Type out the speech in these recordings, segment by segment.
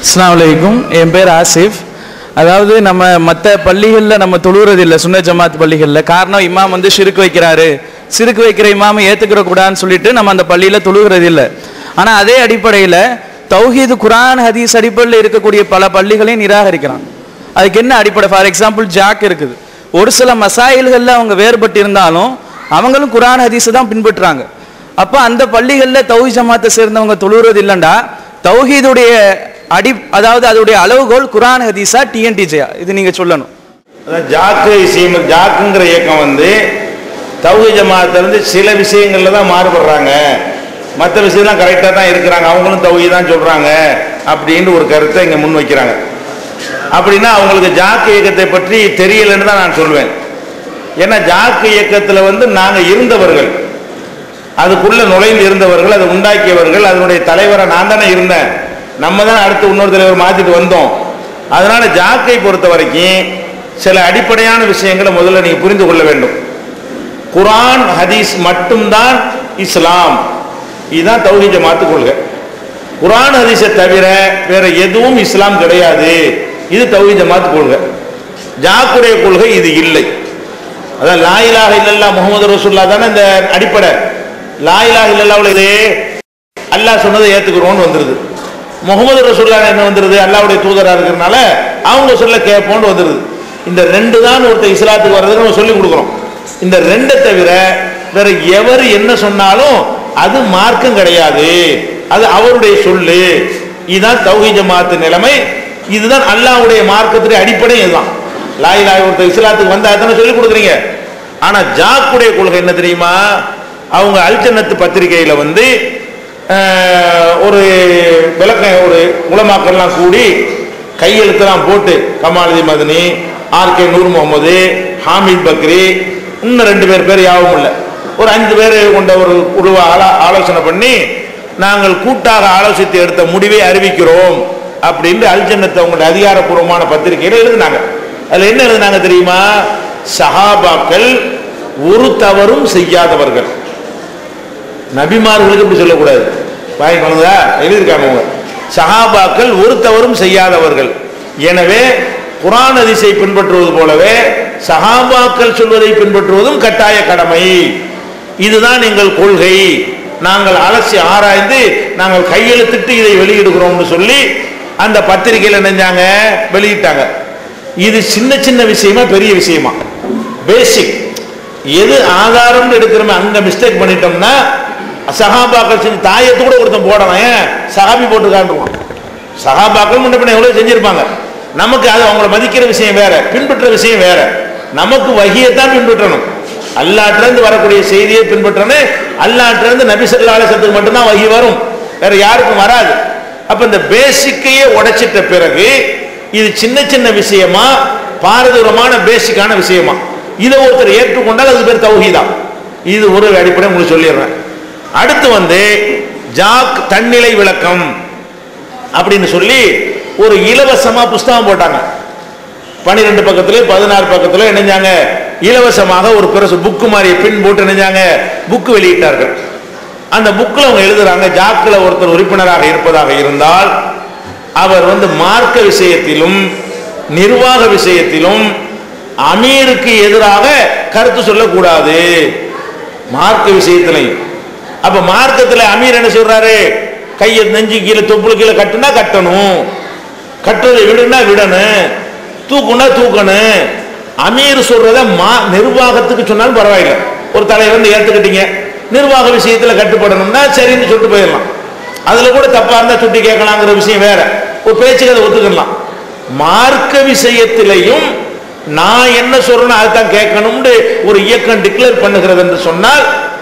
அஸ்ஸலாமு அலைக்கும் என் பேர் ஆசிஃப் அதாவது நம்ம மற்ற பள்ளிகளில் நம்ம தொழுகிறது இல்லை சுன்ன ஜமாத் பள்ளிகளில் காரணம் இமாம் வந்து சிறுக்கு வைக்கிறாரு சிறுக்கு வைக்கிற இமாமை ஏற்றுக்கிற கூடாதுன்னு சொல்லிட்டு நம்ம அந்த பள்ளியில் தொழுகிறது இல்லை ஆனால் அதே அடிப்படையில் தௌஹீது குரான் ஹதீஸ் அடிப்படையில் இருக்கக்கூடிய பல பள்ளிகளையும் நிராகரிக்கிறான் அதுக்கு என்ன அடிப்படை ஃபார் எக்ஸாம்பிள் ஜாக் இருக்குது ஒரு சில மசாயில்களில் அவங்க வேறுபட்டு இருந்தாலும் அவங்களும் குரான் ஹதீஸை தான் பின்பற்றுறாங்க அப்போ அந்த பள்ளிகளில் தௌஹி ஜமாத்தை சேர்ந்தவங்க தொழுகிறது இல்லைண்டா தௌஹீதுடைய அடி அதாவது அதோடைய அளவுகோல் குரான் ஹதீஸா டிஎன்டிஜியா இது நீங்க சொல்லணும் அதான் ஜாக்கு சீம ஜாக்குங்கிற இயக்கம் வந்து தௌஹி ஜமாத்திலிருந்து சில விஷயங்கள்ல தான் மாறுபடுறாங்க மற்ற விஷயம்லாம் கரெக்டாக தான் இருக்கிறாங்க அவங்களும் தௌஹி தான் சொல்றாங்க அப்படின்னு ஒரு கருத்தை இங்கே முன் வைக்கிறாங்க அப்படின்னா அவங்களுக்கு ஜாக்கு இயக்கத்தை பற்றி தெரியலன்னு தான் நான் சொல்வேன் ஏன்னா ஜாக்கு இயக்கத்தில் வந்து நாங்கள் இருந்தவர்கள் அதுக்குள்ள நுழைந்து இருந்தவர்கள் அதை உண்டாக்கியவர்கள் அதனுடைய தலைவரை நான் தானே இருந்தேன் நம்ம தான் அடுத்து இன்னொரு தலைவர் மாத்திட்டு வந்தோம் அதனால ஜாக்கை பொறுத்த வரைக்கும் சில அடிப்படையான விஷயங்களை முதல்ல நீங்க புரிந்து கொள்ள வேண்டும் குரான் ஹதீஸ் மட்டும்தான் இஸ்லாம் இதுதான் தௌஹீத் ஜமாத்து கொள்கை குரான் ஹதீஸை தவிர வேற எதுவும் இஸ்லாம் கிடையாது இது தௌஹீத் ஜமாத்து கொள்கை ஜாக்குடைய கொள்கை இது இல்லை அதான் லாயிலாக இல்லல்லா முகமது ரசூல்லா தானே இந்த அடிப்படை லாயிலாக இல்லல்லாவில் இதே அல்லாஹ் சொன்னதை ஏத்துக்கிறோம்னு வந்துருது முகமது ரசூல்லா என்ன வந்துருது அல்லாவுடைய தூதரா இருக்கிறனால அவங்க சொல்ல கேட்போம்னு வந்துருது இந்த ரெண்டு தான் ஒருத்தர் இஸ்லாத்துக்கு வர்றதுன்னு நம்ம சொல்லி கொடுக்குறோம் இந்த ரெண்டை தவிர வேற எவர் என்ன சொன்னாலும் அது மார்க்கம் கிடையாது அது அவருடைய சொல்லு இதுதான் தௌஹி ஜமாத்து நிலைமை இதுதான் அல்லாஹ்வுடைய மார்க்கத்துடைய அடிப்படை இதுதான் லாய் லாய் ஒருத்தர் இஸ்லாத்துக்கு வந்தா தானே சொல்லி கொடுக்குறீங்க ஆனா ஜாக்குடைய கொள்கை என்ன தெரியுமா அவங்க அல்ஜன்னத்து பத்திரிகையில வந்து அஹ், ஒரு விளக்க ஒரு உலமாக்கள்லாம் கூடி கையெழுத்தெல்லாம் போட்டு கமாலதி மதனி ஆர் கே நூர் முகமது ஹாமித் பக்ரி இன்னும் ரெண்டு பேர் பேர் யாவும் இல்லை ஒரு அஞ்சு பேர் கொண்ட ஒரு குழுவை ஆலோ ஆலோசனை பண்ணி நாங்கள் கூட்டாக ஆலோசித்து எடுத்த முடிவை அறிவிக்கிறோம் அப்படின்னு அல்ஜன்னத்தை அவங்களுடைய அதிகாரப்பூர்வமான பத்திரிகையில் எழுதினாங்க அதில் என்ன எழுதினாங்க தெரியுமா சஹாபாக்கள் ஒரு தவறும் செய்யாதவர்கள் நபிமார்களுக்கு இப்படி சொல்லக்கூடாது வாய் பண்ணுதா எழுதியிருக்காங்க அவங்க சஹாபாக்கள் ஒரு தவறும் செய்யாதவர்கள் எனவே குரான் அதிசை பின்பற்றுவது போலவே சஹாபாக்கள் சொல்வதை பின்பற்றுவதும் கட்டாய கடமை இதுதான் எங்கள் கொள்கை நாங்கள் அலசி ஆராய்ந்து நாங்கள் கையெழுத்திட்டு இதை வெளியிடுகிறோம்னு சொல்லி அந்த பத்திரிகையில் நினைஞ்சாங்க வெளியிட்டாங்க இது சின்ன சின்ன விஷயமா பெரிய விஷயமா பேசிக் எது ஆதாரம்னு எடுக்கிறோமே அங்க மிஸ்டேக் பண்ணிட்டோம்னா சகாபாக்கள் செஞ்சு தாயத்து கூட ஒருத்தன் போடலாம் ஏன் சகாபி போட்டு காட்டுவான் சகாபாக்கள் முன்ன பின்ன எவ்வளவு செஞ்சிருப்பாங்க நமக்கு அது அவங்கள மதிக்கிற விஷயம் வேற பின்பற்ற விஷயம் வேற நமக்கு வகியத்தான் பின்பற்றணும் அல்லாட்டிலிருந்து வரக்கூடிய செய்தியை பின்பற்றணும் அல்லாட்டிலிருந்து நபி ஸல்லல்லாஹு அலைஹி வஸல்லத்துக்கு மட்டும்தான் வகி வரும் வேற யாருக்கும் வராது அப்ப இந்த பேசிக்கையே உடைச்சிட்ட பிறகு இது சின்ன சின்ன விஷயமா பாரதூரமான பேசிக்கான விஷயமா இதை ஒருத்தர் ஏற்றுக்கொண்டால் அது பேர் தௌஹீதா இது ஒரு அடிப்படை உங்களுக்கு சொல்லிடுறேன் அடுத்து வந்து ஜாக் தன்னிலை விளக்கம் அப்படின்னு சொல்லி ஒரு இலவசமா புஸ்தகம் போட்டாங்க பன்னிரெண்டு பக்கத்துல பதினாறு பக்கத்துல இணைஞ்சாங்க இலவசமாக ஒரு பிரசு புக்கு மாதிரி பின் போட்டு இணைஞ்சாங்க புக்கு வெளியிட்டார்கள் அந்த புக்கில் அவங்க எழுதுறாங்க ஜாக்கில் ஒருத்தர் உறுப்பினராக இருப்பதாக இருந்தால் அவர் வந்து மார்க்க விஷயத்திலும் நிர்வாக விஷயத்திலும் அமீருக்கு எதிராக கருத்து சொல்லக்கூடாது மார்க்க விஷயத்திலையும் அப்ப மார்க்கத்துல அமீர் என்ன சொல்றாரு கையை நெஞ்சு கீழே தொப்புளு கீழே கட்டுனா கட்டணும் கட்டுறதை விடுனா விடணும் தூக்குனா தூக்கணும் அமீர் சொல்றத மா நிர்வாகத்துக்கு சொன்னாலும் பரவாயில்லை ஒரு தலைவர் வந்து ஏத்துக்கிட்டீங்க நிர்வாக விஷயத்துல கட்டுப்படணும்னா சரின்னு சொல்லிட்டு போயிடலாம் அதுல கூட தப்பா இருந்தா சுட்டி கேட்கலாங்கிற விஷயம் வேற ஒரு பேச்சுக்கு அதை ஒத்துக்கலாம் மார்க்க விஷயத்திலையும் நான் என்ன சொல்றேனோ அதுதான் கேட்கணும்னு ஒரு இயக்கம் டிக்ளேர் பண்ணுகிறது என்று சொன்னால்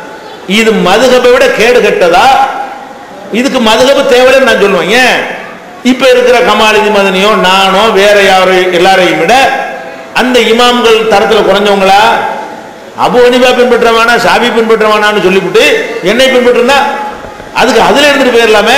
இது மதுகபை விட கேடு கெட்டதா இதுக்கு மதுகபு தேவையில்லைன்னு நான் சொல்லுவேன் ஏன் இப்ப இருக்கிற கமாலிதி மதனியோ நானோ வேற யாரும் எல்லாரையும் விட அந்த இமாம்கள் தரத்துல குறைஞ்சவங்களா அபு ஹனிஃபா பின்பற்ற வேணாம் சாபி பின்பற்ற வேணாம்னு சொல்லிவிட்டு என்னை பின்பற்றுனா அதுக்கு அதுல இருந்துட்டு போயிடலாமே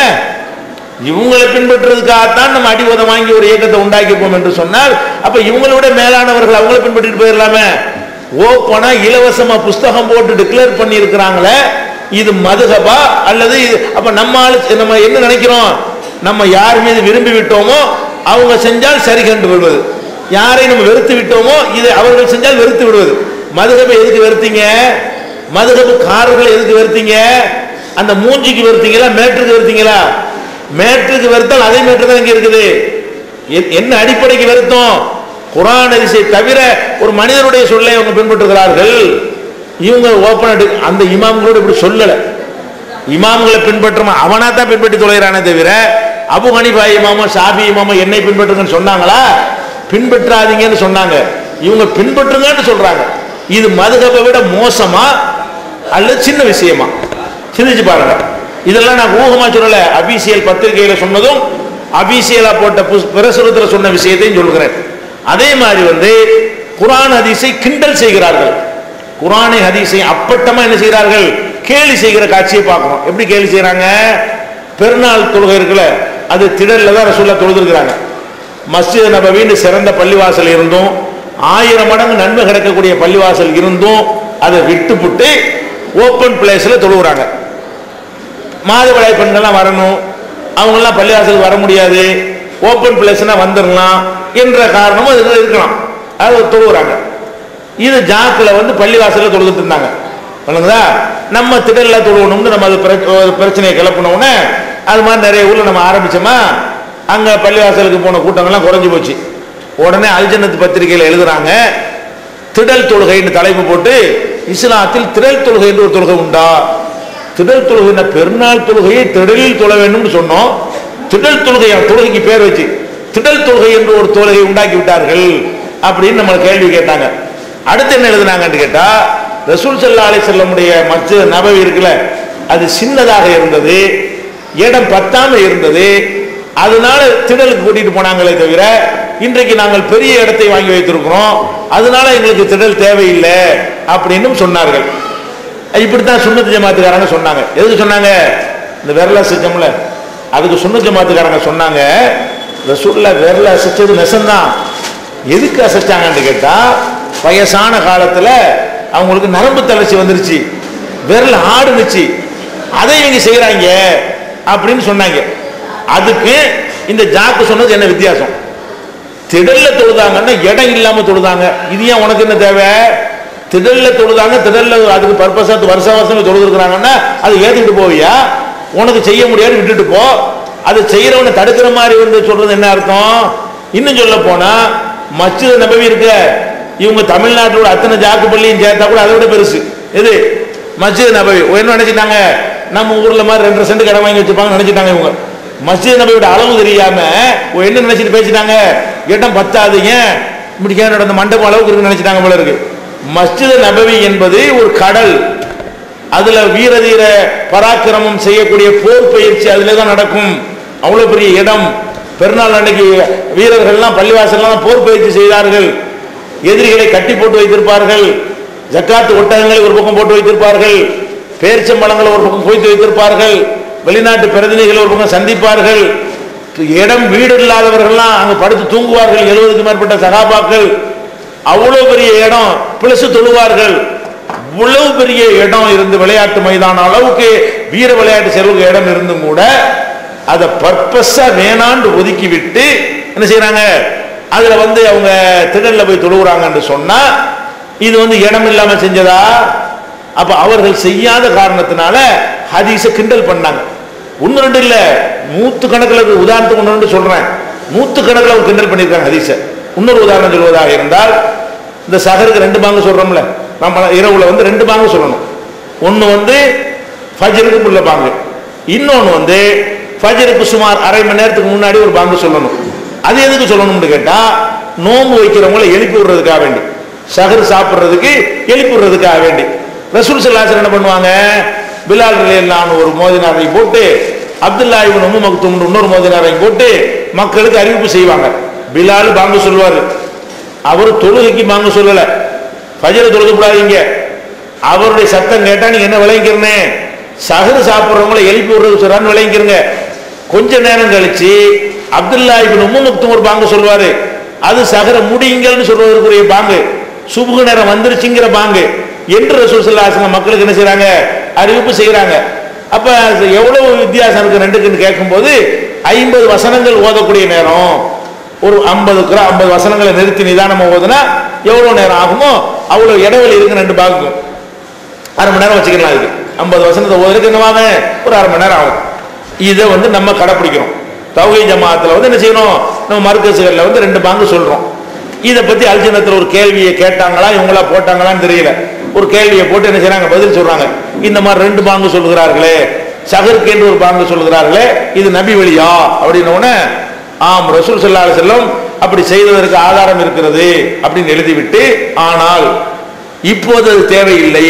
இவங்களை பின்பற்றுறதுக்காகத்தான் நம்ம அடிவதம் வாங்கி ஒரு இயக்கத்தை உண்டாக்கிப்போம் என்று சொன்னால் அப்ப இவங்களை விட மேலானவர்கள் அவங்கள பின்பற்றிட்டு போயிடலாமே ஓப்பனா இலவசமா புஸ்தகம் போட்டு டிக்ளேர் பண்ணி இருக்கிறாங்களே இது மதுகபா அல்லது இது அப்ப நம்ம ஆளு நம்ம என்ன நினைக்கிறோம் நம்ம யார் மீது விரும்பி விட்டோமோ அவங்க செஞ்சால் சரி கண்டு விடுவது யாரை நம்ம வெறுத்து விட்டோமோ இது அவர்கள் செஞ்சால் வெறுத்து விடுவது மதுகபை எதுக்கு வெறுத்தீங்க மதுகபு காரர்களை எதுக்கு வெறுத்தீங்க அந்த மூஞ்சிக்கு வெறுத்தீங்களா மேட்டுக்கு வெறுத்தீங்களா மேட்டுக்கு வெறுத்தால் அதே மேட்டு தான் இங்க இருக்குது எ- என்ன அடிப்படைக்கு வெறுத்தோம் குரான் ஹதீஸை தவிர ஒரு மனிதனுடைய சொல்லை அவங்க பின்பற்றுகிறார்கள் இவங்க ஓப்பன் அந்த இமாம்களோட இப்படி சொல்லலை இமாம்களை பின்பற்றமா அவனா தான் பின்பற்றி தொலைகிறானே தவிர அபு ஹனிஃபா இமாமோ ஷாபி இமாமோ என்னை பின்பற்றுங்கன்னு சொன்னாங்களா பின்பற்றாதீங்கன்னு சொன்னாங்க இவங்க பின்பற்றுங்கன்னு சொல்றாங்க இது மதுகபை விட மோசமா அல்லது சின்ன விஷயமா சிந்திச்சு பாருங்க இதெல்லாம் நான் ஊகமா சொல்லல அபிசியல் பத்திரிகையில சொன்னதும் அபிசியலா போட்ட புஸ்- பிரசுரத்துல சொன்ன விஷயத்தையும் சொல்கிறேன் அதே மாதிரி வந்து குரான் ஹதீஸை கிண்டல் செய்கிறார்கள் குரானை ஹதீஸை அப்பட்டமா என்ன செய்கிறார்கள் கேலி செய்கிற காட்சியை பார்க்கணும் எப்படி கேலி செய்றாங்க பெருநாள் தொழுகை இருக்குல்ல அது திடல்ல தான் ரசூல்லா தொழுதுருக்கிறாங்க மஸ்ஜித் நபவின்னு சிறந்த பள்ளிவாசல் இருந்தும் ஆயிரம் மடங்கு நன்மை கிடைக்கக்கூடிய பள்ளிவாசல் இருந்தும் அதை விட்டுப்புட்டு ஓப்பன் பிளேஸ்ல தொழுகிறாங்க மாதவிடாய் பெண்கள்லாம் வரணும் அவங்கெல்லாம் பள்ளிவாசலுக்கு வர முடியாது ஓப்பன் பிளேஸ்னா வந்துடலாம் என்ற காரணமும் இதுல இருக்கலாம் அது தொழுகிறாங்க இது ஜாக்கில் வந்து பள்ளிவாசலில் தொழுதுட்டு இருந்தாங்க வணங்குதா நம்ம திடல்ல தொழுவணும்னு நம்ம அது பிர- ஒரு பிரச்சனையை கிளப்பினோடனே அது மாதிரி நிறைய ஊரில் நம்ம ஆரம்பிச்சோமா அங்கே பள்ளிவாசலுக்கு போன கூட்டங்கள்லாம் குறைஞ்சு போச்சு உடனே அல்ஜன்னத் பத்திரிகையில் எழுதுறாங்க திடல் தொழுகைன்னு தலைப்பு போட்டு இஸ்லாத்தில் திடல் தொழுகை என்று ஒரு தொழுகை உண்டா திடல் தொழுகை பெருநாள் தொழுகையை திடலில் தொழ வேண்டும்னு சொன்னோம் திடல் தொழுகை தொழுகைக்கு பேர் வச்சு திடல் தொழுகை என்று ஒரு தொழுகை உண்டாக்கி விட்டார்கள் அப்படின்னு நம்ம கேள்வி கேட்டாங்க அடுத்து என்ன எழுதுனாங்கன்னு கேட்டா ரசூல் சல்லா அலி செல்லமுடைய மற்ற நபவி இருக்குல்ல அது சின்னதாக இருந்தது இடம் பத்தாம இருந்தது அதனால திடலுக்கு கூட்டிட்டு போனாங்களே தவிர இன்றைக்கு நாங்கள் பெரிய இடத்தை வாங்கி வைத்திருக்கிறோம் அதனால எங்களுக்கு திடல் தேவையில்லை அப்படின்னு சொன்னார்கள் இப்படித்தான் சுண்ணத்து ஜமாத்துக்காரங்க சொன்னாங்க எதுக்கு சொன்னாங்க இந்த விரல அசைச்சோம்ல அதுக்கு சுண்ணத்து ஜமாத்துக்காரங்க சொன்னாங்க ரசூல்ல விரல அசைச்சது நெசந்தான் எதுக்கு அசைச்சாங்கன்னு கேட்டா வயசான காலத்துல அவங்களுக்கு நரம்பு தளர்ச்சி வந்துருச்சு விரல் ஆடுனுச்சு அதை இவங்க செய்யறாங்க அப்படின்னு சொன்னாங்க அதுக்கு இந்த ஜாக்கு சொன்னது என்ன வித்தியாசம் திடல்ல தொழுதாங்கன்னா இடம் இல்லாம தொழுதாங்க இது ஏன் உனக்கு என்ன தேவை திடல்ல தொழுதாங்க திடல்ல அதுக்கு பர்பஸா வருஷ வருஷம் தொழுதுருக்குறாங்கன்னா அதை ஏத்துக்கிட்டு போவியா உனக்கு செய்ய முடியாது விட்டுட்டு போ அது செய்யறவனை தடுக்கிற மாதிரி வந்து சொல்றது என்ன அர்த்தம் இன்னும் சொல்ல போனா மஸ்ஜித் நபவி இருக்க இவங்க தமிழ்நாட்டோட அத்தனை ஜாக்கு பள்ளியும் சேர்த்தா கூட அதை விட பெருசு எது மஸ்ஜித் நபவி என்ன நினைச்சிட்டாங்க நம்ம ஊர்ல மாதிரி ரெண்டரை சென்ட் இடம் வாங்கி வச்சிருப்பாங்க நினைச்சிட்டாங்க இவங்க மஸ்ஜித் நபியோட அளவு தெரியாம என்ன நினைச்சிட்டு பேசிட்டாங்க இடம் பத்தாது ஏன் இப்படி ஏன் நடந்த மண்டபம் அளவுக்கு இருக்குன்னு நினைச்சிட்டாங்க போல இருக்கு மஸ்ஜித் நபவி என்பது ஒரு கடல் அதுல வீர தீர பராக்கிரமம் செய்யக்கூடிய போர் பயிற்சி அதுல தான் நடக்கும் அவ்வளவு பெரிய இடம் பெருநாள் அன்னைக்கு வீரர்கள்லாம் பள்ளிவாசல்லாம் போர் பயிற்சி செய்தார்கள் எதிரிகளை கட்டி போட்டு வைத்திருப்பார்கள் ஜக்காத்து ஒட்டகங்களை ஒரு பக்கம் போட்டு வைத்திருப்பார்கள் பேரிச்சம்பழங்களை ஒரு பக்கம் குவித்து வைத்திருப்பார்கள் வெளிநாட்டு பிரதிநிதிகளை ஒரு பக்கம் சந்திப்பார்கள் இடம் வீடு இல்லாதவர்கள்லாம் அங்க படுத்து தூங்குவார்கள் எழுபதுக்கு மேற்பட்ட சகாபாக்கள் அவ்வளவு பெரிய இடம் பிளசு தொழுவார்கள் இவ்வளவு பெரிய இடம் இருந்து விளையாட்டு மைதானம் அளவுக்கு வீர விளையாட்டு செலவுக்கு இடம் இருந்தும் கூட அதை பர்பஸா வேணாண்டு ஒதுக்கி விட்டு என்ன செய்யறாங்க அதுல வந்து அவங்க திடல்ல போய் தொழுகிறாங்கன்னு சொன்னா இது வந்து இடம் இல்லாம செஞ்சதா அப்ப அவர்கள் செய்யாத காரணத்தினால ஹதீஸை கிண்டல் பண்ணாங்க ஒன்று ரெண்டு இல்ல நூத்து கணக்கில் உதாரணத்துக்கு ஒன்று ரெண்டு சொல்றேன் நூத்து கணக்கில் அவங்க கிண்டல் பண்ணியிருக்காங்க ஹதீஸை இன்னொரு உதாரணம் சொல்வதாக இருந்தால் இந்த சகருக்கு ரெண்டு பாங்கு சொல்றோம்ல நம்ம இரவுல வந்து ரெண்டு பாங்கு சொல்லணும் ஒன்று வந்து ஃபஜருக்கு உள்ள பாங்கு இன்னொன்று வந்து ஃபஜருக்கு சுமார் அரை மணி நேரத்துக்கு முன்னாடி ஒரு பாங்கு சொல்லணும் அது எதுக்கு சொல்லணும்னு கேட்டா நோன்பு வைக்கிறவங்களை எழுப்பி விடுறதுக்காக வேண்டி சகர் சாப்பிட்றதுக்கு எழுப்பி விடுறதுக்காக வேண்டி ரசூல் சல்லாசர் என்ன பண்ணுவாங்க பிலால் ரலியல்லாஹு ஒரு மோதினாரை போட்டு அப்துல்லா இவன் உம்மு மக்தூம் இன்னொரு மோதினாரை போட்டு மக்களுக்கு அறிவிப்பு செய்வாங்க பிலால் பாங்கு சொல்வாரு அவர் தொழுகைக்கு பாங்கு சொல்லல ஃபஜ்ர தொழுது கூடாதீங்க அவருடைய சத்தம் கேட்டா நீங்க என்ன விளங்கிக்கிறனே சகரு சாப்பிட்றவங்கள எழுப்பி விடுறது சொல்றான்னு விளங்கிக்கிறங்க கொஞ்ச நேரம் கழிச்சு அப்துல்லா இபின் உம்மு மக்தூம் ஒரு பாங்கு சொல்வாரு அது சகர முடியுங்கள்னு சொல்வதற்குரிய பாங்கு சுபுக நேரம் வந்துருச்சுங்கிற பாங்கு என்று ரசூல் ஸல்லல்லாஹு அலைஹி வஸல்லம் மக்களுக்கு என்ன செய்றாங்க அறிவிப்பு செய்றாங்க அப்ப அது எவ்வளவு வித்தியாசம் இருக்கு ரெண்டுக்குன்னு கேட்கும்போது ஐம்பது வசனங்கள் ஓதக்கூடிய நேரம் ஒரு ஐம்பது குரா ஐம்பது வசனங்களை நிறுத்தி நிதானமா ஓதுனா எவ்வளவு நேரம் ஆகுமோ அவ்வளவு இடைவெளி இருக்கு ரெண்டு பாக்குக்கும் அரை மணி நேரம் வச்சுக்கலாம் அதுக்கு ஐம்பது வசனத்தை ஓதுறதுக்கு என்னவாங்க ஒரு அரை மணி நேரம் ஆகும் இதை வந்து நம்ம கடைப்பிடிக்கிறோம் தௌகை ஜமாத்துல வந்து என்ன செய்யணும் நம்ம மருக்கசுகளில் வந்து ரெண்டு பாங்கு சொல்றோம் இதை பத்தி அல்ஜனத்தில் ஒரு கேள்வியை கேட்டாங்களா இவங்களா போட்டாங்களான்னு தெரியல ஒரு கேள்வியை போட்டு என்ன செய்றாங்க பதில் சொல்றாங்க இந்த மாதிரி ரெண்டு பாங்கு சொல்லுகிறார்களே சகருக்கு என்று ஒரு பாங்கு சொல்லுகிறார்களே இது நபி வழியா அப்படின்ன உடனே ஆம் ரசூல் ஸல்லல்லாஹு அலைஹி வஸல்லம் அப்படி செய்ததற்கு ஆதாரம் இருக்கிறது அப்படின்னு எழுதிவிட்டு ஆனால் இப்போது அது தேவையில்லை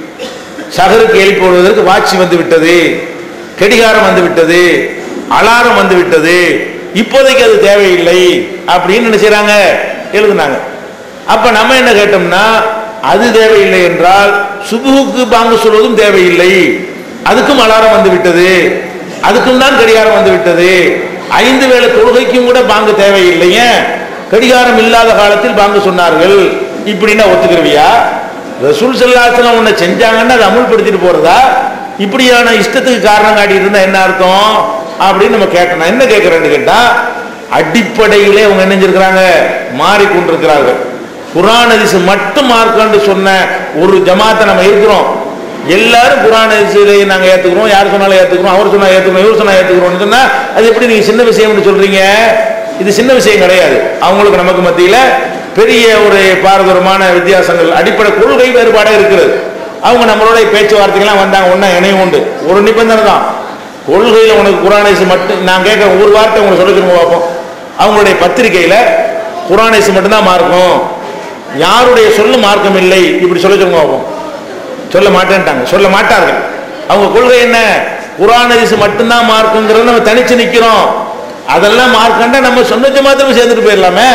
சகருக்கு எழுப்பி விடுவதற்கு வாட்சி வந்து விட்டது கடிகாரம் வந்து விட்டது அலாரம் வந்து விட்டது இப்போதைக்கு அது தேவையில்லை அப்படின்னு என்ன செய்றாங்க எழுதுனாங்க அப்ப நம்ம என்ன கேட்டோம்னா அது தேவையில்லை என்றால் சுபுவுக்கு பாங்கு சொல்வதும் தேவையில்லை அதுக்கும் அலாரம் வந்து விட்டது அதுக்கும் தான் கடிகாரம் வந்து விட்டது ஐந்து வேளை தொழுகைக்கும் கூட பாங்கு தேவையில்லையே கடிகாரம் இல்லாத காலத்தில் பாங்கு சொன்னார்கள் இப்படின்னா ஒத்துக்கிறவியா ரசூல் சல்லாசலம் உன்னை செஞ்சாங்கன்னா அதை அமுல்படுத்திட்டு போறதா இப்படியான இஷ்டத்துக்கு காரணம் காட்டிட்டு இருந்தா என்ன அர்த்தம் அப்படின்னு நம்ம கேட்டோம் நான் என்ன கேட்கிறேன்னு கேட்டா அடிப்படையிலே அவங்க என்ன செஞ்சிருக்கிறாங்க மாறிக்கொண்டிருக்கிறார்கள் குரான் ஹதீஸ் மட்டும் மார்க்கண்டு சொன்ன ஒரு ஜமாத்தை நம்ம இருக்கிறோம் எல்லாரும் குரான் ஹதீஸிலே நாங்க ஏத்துக்கிறோம் யார் சொன்னாலும் ஏத்துக்கிறோம் அவர் சொன்னா ஏத்துக்கிறோம் இவர் சொன்னா ஏத்துக்கிறோம்னு சொன்னா அது எப்படி நீங்க சின்ன விஷயம்னு சொல்றீங்க இது சின்ன விஷயம் கிடையாது அவங்களுக்கு நமக்கு மத்தியில பெரிய ஒரு பாரதூரமான வித்தியாசங்கள் அடிப்படை கொள்கை வேறுபாடே இருக்கிறது அவங்க நம்மளோட பேச்சுவார்த்தைகள்லாம் வந்தாங்க ஒன்றா இணையம் உண்டு ஒரு நிபந்தனை தான் கொள்கையில் உனக்கு குரானேசு மட்டும் நான் கேட்க ஒரு வார்த்தை உங்களுக்கு சொல்ல திரும்ப பார்ப்போம் அவங்களுடைய பத்திரிகையில குரானேசு மட்டும்தான் மார்க்கம் யாருடைய சொல்லு மார்க்கம் இல்லை இப்படி சொல்ல சொல்லுங்க பார்ப்போம் சொல்ல மாட்டேன்ட்டாங்க சொல்ல மாட்டார்கள் அவங்க கொள்கை என்ன குரானரிசு மட்டும்தான் மார்க்குங்கிறத நம்ம தனிச்சு நிக்கிறோம் அதெல்லாம் மார்க்கண்டா நம்ம சொன்ன ஜமாத்துல சேர்ந்துட்டு போயிடலாமே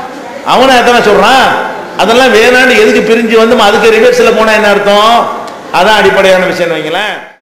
அவனை எத்தனை சொல்றான் அதெல்லாம் வேணான்னு எதுக்கு பிரிஞ்சு வந்து அதுக்கு ரிவர்ஸ்ல போனா என்ன அர்த்தம் அதான் அடிப்படையான விஷயம் வைங்களேன்